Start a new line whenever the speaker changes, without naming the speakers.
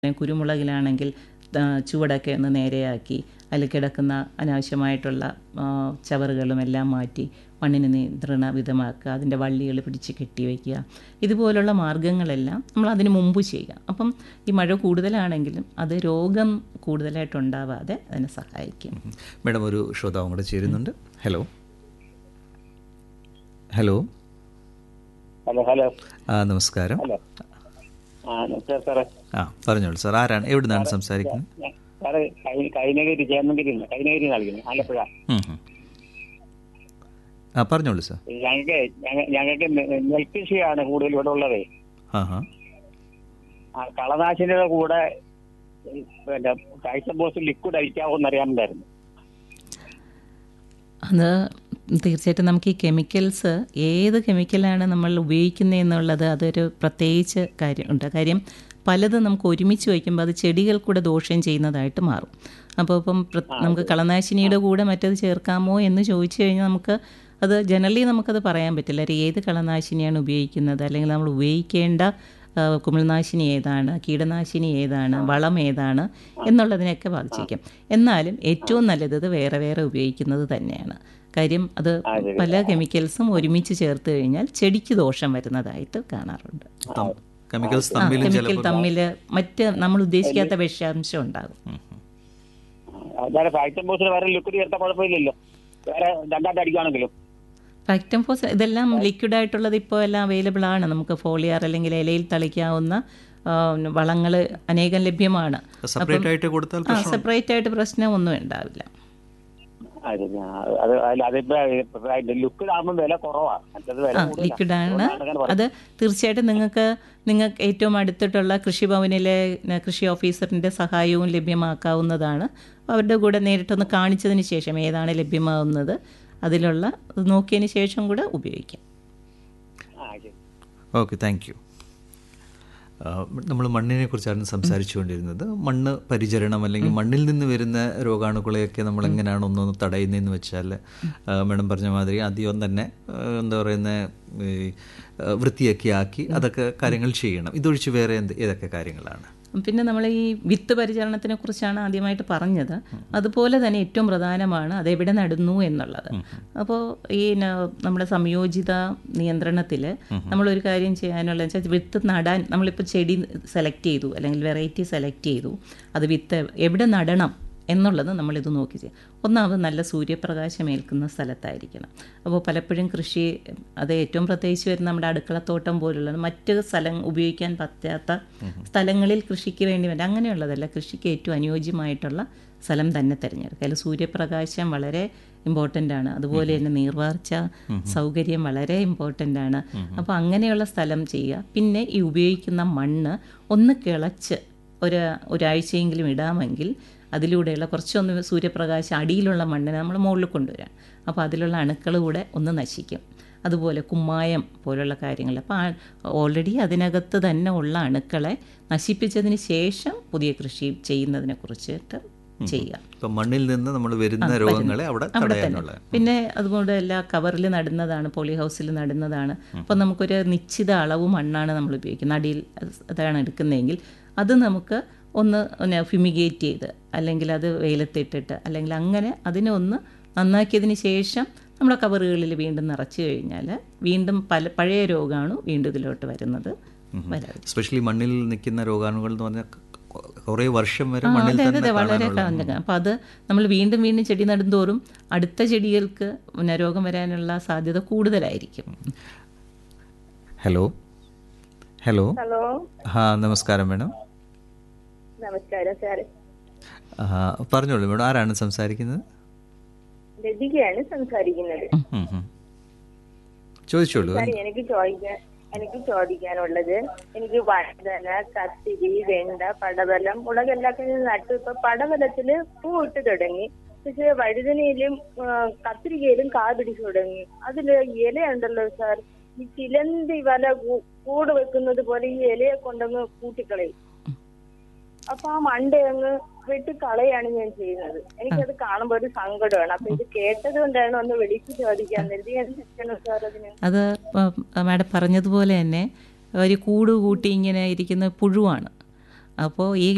കുരുമുളകിലാണെങ്കിൽ ചുവടൊക്കെ ഒന്ന് നേരെയാക്കി അതിൽ കിടക്കുന്ന അനാവശ്യമായിട്ടുള്ള ചവറുകളും എല്ലാം മാറ്റി മണ്ണിന് നിയന്ത്രണ വിധമാക്കുക അതിൻ്റെ വള്ളികൾ പിടിച്ച് കെട്ടി വയ്ക്കുക ഇതുപോലുള്ള മാർഗ്ഗങ്ങളെല്ലാം നമ്മൾ അതിന് മുമ്പ് ചെയ്യുക അപ്പം ഈ മഴ കൂടുതലാണെങ്കിലും അത് രോഗം കൂടുതലായിട്ടുണ്ടാവാതെ അതിനെ സഹായിക്കും
മേഡം ഒരു ശ്രോതാവും കൂടെ ചേരുന്നുണ്ട് ഹലോ ഹലോ
ഹലോ ഹലോ
ആ നമസ്കാരം
ഹലോ ആ നമസ്കാരം സാറേ
ആ പറഞ്ഞോളൂ സാർ ആരാണ് എവിടെ നിന്നാണ് സംസാരിക്കുന്നത്
ഞാൻ- സാറേ കൈ- കൈനഗിരി ചേന്നഗിരി കൈനഗിരി നൽകുന്നു ആലപ്പുഴ
ഉം, ഉം. ആ പറഞ്ഞോളൂ സാർ
ഞങ്ങൾക്ക് ഞങ്ങ- ഞങ്ങൾക്ക് നെ- നെൽകൃഷിയാണ് കൂടുതൽ ഇവിടെ ഉള്ളത്
ആ ഹാ
ആ കളനാശിനിയുടെ കൂടെ ഈ പിന്നെ കാഴ്ചബോസ് ലിക്വിഡ് അടിക്കാവോന്ന് അറിയാനുണ്ടായിരുന്നു
അത് തീർച്ചയായിട്ടും നമുക്ക് ഈ കെമിക്കൽസ് ഏത് കെമിക്കലാണ് നമ്മൾ ഉപയോഗിക്കുന്നത് എന്നുള്ളത് അതൊരു പ്രത്യേകിച്ച് കാര്യമുണ്ട് കാര്യം പലതും നമുക്ക് ഒരുമിച്ച് വയ്ക്കുമ്പോൾ അത് ചെടികൾ കൂടെ ദോഷം ചെയ്യുന്നതായിട്ട് മാറും അപ്പോൾ ഇപ്പം പ്ര- നമുക്ക് കളനാശിനിയുടെ കൂടെ മറ്റത് ചേർക്കാമോ എന്ന് ചോദിച്ചു കഴിഞ്ഞാൽ നമുക്ക് അത് ജനറലി നമുക്കത് പറയാൻ പറ്റില്ല ഒരു ഏത് കളനാശിനിയാണ് ഉപയോഗിക്കുന്നത് അല്ലെങ്കിൽ നമ്മൾ ഉപയോഗിക്കേണ്ട ആ, കുമിൾനാശിനി ഏതാണ് കീടനാശിനി ഏതാണ് വളം ഏതാണ് എന്നുള്ളതിനെയൊക്കെ ബാധിച്ചിരിക്കും എന്നാലും ഏറ്റവും നല്ലത് ഇത് വേറെ വേറെ ഉപയോഗിക്കുന്നത് തന്നെയാണ് കാര്യം അത് പല കെമിക്കൽസും ഒരുമിച്ച് ചേർത്ത് കഴിഞ്ഞാൽ ചെടിക്ക് ദോഷം വരുന്നതായിട്ട് കാണാറുണ്ട്
കെമിക്കൽസ്
ആ
തമ്മിലും
കെമിക്കൽ
ചിലപ്പോൾ
തമ്മിൽ മറ്റ് നമ്മൾ ഉദ്ദേശിക്കാത്ത വിഷാംശം ഉണ്ടാകും
അതായത് കാഴ്ചബോസിന് വേറെ ലിക്വിഡ് ചേർത്താൽ കുഴപ്പമില്ലല്ലോ വേറെ രണ്ടാമത്തെ അടിക്കുകയാണെങ്കിലും
ഫാക്ടം ഫോസ് ഇതെല്ലാം ലിക്വിഡ് ആയിട്ടുള്ളത് ഇപ്പോൾ എല്ലാം അവൈലബിൾ ആണ് നമുക്ക് ഫോളിയാർ അല്ലെങ്കിൽ ഇലയിൽ തളിക്കാവുന്ന വളങ്ങൾ അനേകം ലഭ്യമാണ്
സെപ്പറേറ്റ് ആയിട്ട് കൊടുത്താൽ
ആ സെപ്പറേറ്റ് ആയിട്ട് പ്രശ്നമൊന്നും ഉണ്ടാവില്ല
അത് ഞാൻ- അത് അല്ല അതിപ്പോ ലിക്വിഡ് ആകുമ്പോൾ വില കുറവാണ് മറ്റത് വില
ആ
കൂടുതലാണ്.
ലിക്വിഡാണ്
അതുകൊണ്ടാണ് അങ്ങനെ പറയുന്നത്.
അത് തീർച്ചയായിട്ടും നിങ്ങൾക്ക് നിങ്ങൾക്ക് ഏറ്റവും അടുത്തിട്ടുള്ള കൃഷിഭവനിലെ ന, കൃഷി ഓഫീസറിൻ്റെ സഹായവും ലഭ്യമാക്കാവുന്നതാണ് അവരുടെ കൂടെ നേരിട്ടൊന്ന് കാണിച്ചതിന് ശേഷം ഏതാണ് ലഭ്യമാവുന്നത് അതിലുള്ള അത് നോക്കിയതിന് ശേഷം കൂടെ ഉപയോഗിക്കാം
ആ, ശരി.
ഓക്കെ താങ്ക് യു നമ്മൾ മണ്ണിനെ കുറിച്ചാണ് സംസാരിച്ചുകൊണ്ടിരുന്നത് മണ്ണ് പരിചരണം അല്ലെങ്കിൽ മണ്ണിൽ നിന്ന് വരുന്ന രോഗാണുക്കളെയൊക്കെ നമ്മൾ എങ്ങനെയാണ് ഒന്നൊന്ന് തടയുന്നതെന്ന് വെച്ചാൽ മേഡം പറഞ്ഞ മാതിരി ആദ്യം തന്നെ ആ, എന്താ പറയുന്ന ഈ, ആ, വൃത്തിയൊക്കെ ആക്കി അതൊക്കെ കാര്യങ്ങൾ ചെയ്യണം ഇതൊഴിച്ച് വേറെ എന്ത് ഏതൊക്കെ കാര്യങ്ങളാണ്
പിന്നെ നമ്മൾ ഈ വിത്ത് പരിചരണത്തിനെ കുറിച്ചാണ് ആദ്യമായിട്ട് പറഞ്ഞത് അതുപോലെ തന്നെ ഏറ്റവും പ്രധാനമാണ് അതെവിടെ നടുന്നു എന്നുള്ളത് അപ്പോൾ ഈ ന- നമ്മുടെ സംയോജിത നിയന്ത്രണത്തിൽ നമ്മളൊരു കാര്യം ചെയ്യാനുള്ള വെച്ചാൽ വിത്ത് നടാൻ നമ്മളിപ്പോൾ ചെടി സെലക്ട് ചെയ്തു അല്ലെങ്കിൽ വെറൈറ്റി സെലക്ട് ചെയ്തു അത് വിത്ത് എവിടെ നടണം എന്നുള്ളത് നമ്മളിത് നോക്കി ചെയ്യും ഒന്നാമത് നല്ല സൂര്യപ്രകാശം ഏൽക്കുന്ന സ്ഥലത്തായിരിക്കണം അപ്പോൾ പലപ്പോഴും കൃഷി അത് ഏറ്റവും പ്രത്യേകിച്ച് വരുന്ന നമ്മുടെ അടുക്കളത്തോട്ടം പോലുള്ള മറ്റ് സ്ഥലം ഉപയോഗിക്കാൻ പറ്റാത്ത സ്ഥലങ്ങളിൽ കൃഷിക്ക് വേണ്ടി വരും അങ്ങനെയുള്ളതല്ല കൃഷിക്ക് ഏറ്റവും അനുയോജ്യമായിട്ടുള്ള സ്ഥലം തന്നെ തിരഞ്ഞെടുക്കുക അതിൽ സൂര്യപ്രകാശം വളരെ ഇമ്പോർട്ടൻ്റ് ആണ് അതുപോലെ തന്നെ നീർവാർച്ച സൗകര്യം വളരെ ഇമ്പോർട്ടൻ്റ് ആണ് അപ്പോൾ അങ്ങനെയുള്ള സ്ഥലം ചെയ്യുക പിന്നെ ഈ ഉപയോഗിക്കുന്ന മണ്ണ് ഒന്ന് കിളച്ച് ഒരു ഒരാഴ്ചയെങ്കിലും ഇടാമെങ്കിൽ അതിലൂടെയുള്ള കുറച്ചൊന്ന് സൂര്യപ്രകാശം അടിയിലുള്ള മണ്ണിനെ നമ്മൾ മുകളിൽ കൊണ്ടുവരാം അപ്പോൾ അതിലുള്ള അണുക്കൾ കൂടെ ഒന്ന് നശിക്കും അതുപോലെ കുമ്മായം പോലുള്ള കാര്യങ്ങൾ അപ്പോൾ ഓൾറെഡി അതിനകത്ത് തന്നെ ഉള്ള അണുക്കളെ നശിപ്പിച്ചതിന് ശേഷം പുതിയ കൃഷി ചെയ്യുന്നതിനെ കുറിച്ചിട്ട് ചെയ്യുക
ഇപ്പം മണ്ണിൽ നിന്ന് നമ്മൾ വരുന്ന രോഗങ്ങളെ അവിടെ
അവിടെ തന്നെ
തടയാനുള്ള
പിന്നെ അതുകൊണ്ട് എല്ലാ കവറിൽ നടുന്നതാണ് പോളി ഹൗസിൽ നടുന്നതാണ് അപ്പോൾ നമുക്കൊരു നിശ്ചിത അളവ് മണ്ണാണ് നമ്മൾ ഉപയോഗിക്കുന്നത് അടിയിൽ അതാണ് എടുക്കുന്നതെങ്കിൽ അത് നമുക്ക് ഒന്ന് ഒന്ന് ഫ്യൂമിഗേറ്റ് ചെയ്ത് അല്ലെങ്കിൽ അത് വെയിലത്തിട്ടിട്ട് അല്ലെങ്കിൽ അങ്ങനെ അതിനെ ഒന്ന് നന്നാക്കിയതിന് ശേഷം നമ്മുടെ കവറുകളിൽ വീണ്ടും നിറച്ച് കഴിഞ്ഞാൽ വീണ്ടും പല പഴയ രോഗമാണ് വീണ്ടും ഇതിലോട്ട് വരുന്നത് വരാതെ
സ്പെഷ്യലി മണ്ണിൽ നിൽക്കുന്ന രോഗാണുകൾ എന്ന് പറഞ്ഞാൽ കുറേ വർഷം വരെ
ആ,
മണ്ണിൽ
അതെ അതെ
തന്നെ
അതെ വളരെ
കാണാനുള്ള
കാണുക അപ്പം അത് നമ്മൾ വീണ്ടും വീണ്ടും ചെടി നടുന്തോറും അടുത്ത ചെടികൾക്ക് പിന്നെ രോഗം വരാനുള്ള സാധ്യത കൂടുതലായിരിക്കും
ഹലോ ഹലോ
ഹലോ
ആ നമസ്കാരം മേഡം
നമസ്കാരം സാറ്
ആ, പറഞ്ഞോളൂ മേഡം ആരാണ് സംസാരിക്കുന്നത്
ലതികയാണ് സംസാരിക്കുന്നത്
ഉം, ഉം. ചോദിച്ചോളൂ
സാർ എനിക്ക് ചോദിക്കാൻ എനിക്ക് ചോദിക്കാനുള്ളത് എനിക്ക് വഴുതന കത്തിരി വെണ്ട പടവലം മുളകെല്ലാക്കെ നട്ടു ഇപ്പൊ പടവലത്തില് പൂ ഇട്ട് തുടങ്ങി പക്ഷെ വഴുതനയിലും ആ, കത്തിരിക്കയിലും കാ പിടിച്ചു തുടങ്ങി അതില് ഇലയുണ്ടല്ലോ സാർ ഈ ചിലന്തി വല കൂ- കൂട് വെക്കുന്നത് പോലെ ഈ ഇലയെ കൊണ്ടങ്ങ് കൂട്ടിക്കളയും അപ്പൊ ആ മണ്ട അങ്ങ് വെട്ടിക്കളയാണ് ഞാൻ ചെയ്യുന്നത് എനിക്കത് കാണുമ്പോ ഒരു സങ്കടമാണ് അപ്പൊ ഇത് കേട്ടത് കൊണ്ടാണ് ഒന്ന് വിളിച്ചു ചോദിക്കാൻ കരുതി എന്ത് ചെയ്യണം സാർ അതിന്
അത് ആ, മാഡം പറഞ്ഞതുപോലെ തന്നെ ഒരു കൂട് കൂട്ടി ഇങ്ങനെ ഇരിക്കുന്ന പുഴുവാണ് അപ്പോൾ ഈ